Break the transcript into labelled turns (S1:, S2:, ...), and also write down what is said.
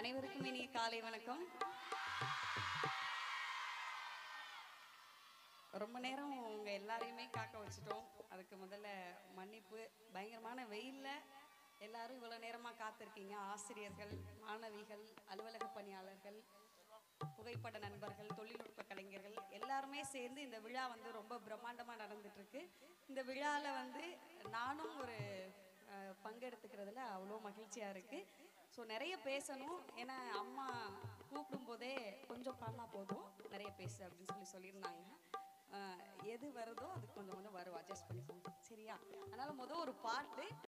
S1: அனைவருக்கும் இனிய காலை வணக்கம் ரொம்ப நேரம் உங்க எல்லாரையுமே காக்க வச்சுட்டோம் அதுக்கு முதல்ல மன்னிப்பு பயங்கரமான வெயில்ல எல்லாரும் இவ்வளவு நேரமா காத்திருக்கீங்க ஆசிரியர்கள் மாணவிகள் அலுவலக பணியாளர்கள் புகைப்பட நண்பர்கள் தொழில்நுட்ப கலைஞர்கள் எல்லாருமே சேர்ந்து இந்த விழா வந்து ரொம்ப பிரம்மாண்டமா நடந்துட்டு இருக்கு இந்த விழால வந்து நானும் ஒரு அஹ், பங்கெடுத்துக்கிறதுல அவ்வளோ மகிழ்ச்சியா இருக்கு ஸோ நிறைய பேசணும் ஏன்னா அம்மா கூப்பிடும் போதே கொஞ்சம் பாடினா போதும் நிறைய பேசு அப்படின்னு சொல்லி சொல்லியிருந்தாங்க அஹ், எது வருதோ அது கொஞ்சம் கொஞ்சம் வரும் அட்ஜஸ்ட் பண்ணிக்கோங்க சரியா அதனால முத ஒரு பாட்டு